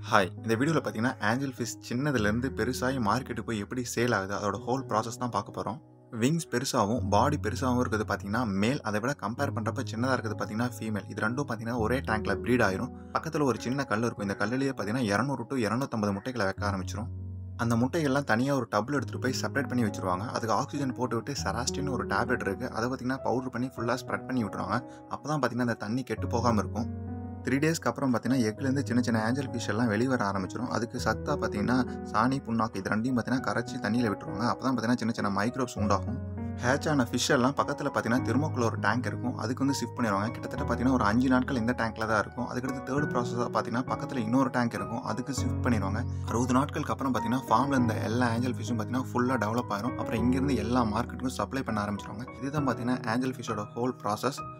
hi இந்த வீடியோவில் பார்த்தீங்கன்னா ஆஞ்சல் ஃபிஷ் சின்னதுலேருந்து பெருசாகி மார்க்கெட்டுக்கு போய் எப்படி சேல் ஆகுது அதோட ஹோல் ப்ராசஸ் தான் பார்க்க போகிறோம் விங்ஸ் பெருசாகவும் பாடி பெருசாகவும் இருக்கிறது பார்த்தீங்கன்னா மேல் அதை விட கம்பேர் பண்ணுறப்ப சின்னதாக இருக்கிறது பார்த்தீங்கன்னா ஃபீமேல் இது ரெண்டும் பார்த்தீங்கன்னா ஒரே டேங்க்கில் ப்ரீட் ஆயிரும் பக்கத்தில் ஒரு சின்ன கல் இருக்கும் இந்த கல்லுலேயே பார்த்தீங்கன்னா இரநூறு டு இரநூத்தம்பது முட்டைகளை வைக்க ஆரம்பிச்சிரும் அந்த முட்டைகள்லாம் தனியாக ஒரு டப்பில் எடுத்துகிட்டு போய் செப்பரேட் பண்ணி வச்சுருவாங்க அதுக்கு ஆக்சிஜன் போட்டு விட்டு செராஸ்டின்னு ஒரு டேப்லெட் இருக்குது அதை பார்த்தீங்கன்னா பவுடர் பண்ணி ஃபுல்லாக ஸ்ப்ரெட் பண்ணி விட்டுருவாங்க அப்போ தான் பார்த்தீங்கன்னா அந்த தண்ணி கெட்டு போகாமல் இருக்கும் த்ரீ டேஸ்க்கு அப்புறம் பார்த்தீங்கன்னா எக்லேருந்து சின்ன சின்ன ஆஞ்சல் ஃபிஷ் எல்லாம் வெளியே வர ஆரம்பிச்சிடும் அதுக்கு சத்தா பார்த்தீங்கன்னா சாணி புண்ணாக்கு இது ரெண்டையும் பார்த்தீங்கன்னா கரைச்சி தண்ணியில் விட்டுருவாங்க அப்போ தான் பார்த்தீங்கன்னா சின்ன சின்ன மைக்ரோப்ஸ் உண்டாகும் ஹேச் ஆன ஃபிஷ் எல்லாம் பக்கத்தில் பார்த்தீங்கன்னா திருமக்குள்ள ஒரு டேங்க் இருக்கும் அதுக்கு வந்து ஷிஃப்ட் பண்ணிடுவாங்க கிட்டத்தட்ட பார்த்தீங்கன்னா ஒரு அஞ்சு நாட்கள் இந்த டேங்க்கில் தான் இருக்கும் அதுக்கடுத்து தேர்ட் ப்ராசஸாக பார்த்தீங்கன்னா பக்கத்தில் இன்னொரு டேங்க் இருக்கும் அதுக்கு ஷிஃப்ட் பண்ணிடுவாங்க அறுபது நாட்களுக்கு அப்புறம் பார்த்தீங்கன்னா ஃபார்மில் இருந்த எல்லா ஆஞ்சல் ஃபிஷ்ஷும் பார்த்தீங்கன்னா ஃபுல்லாக டெவலப் ஆயிரும் அப்புறம் இங்கேருந்து எல்லா மார்க்கெட்டுக்கும் சப்ளை பண்ண ஆரம்பிச்சிருவாங்க இதுதான் பார்த்தீங்கன்னா ஆஞ்சல் ஃபிஷ்ஷோட ஹோல் ப்ராசஸ்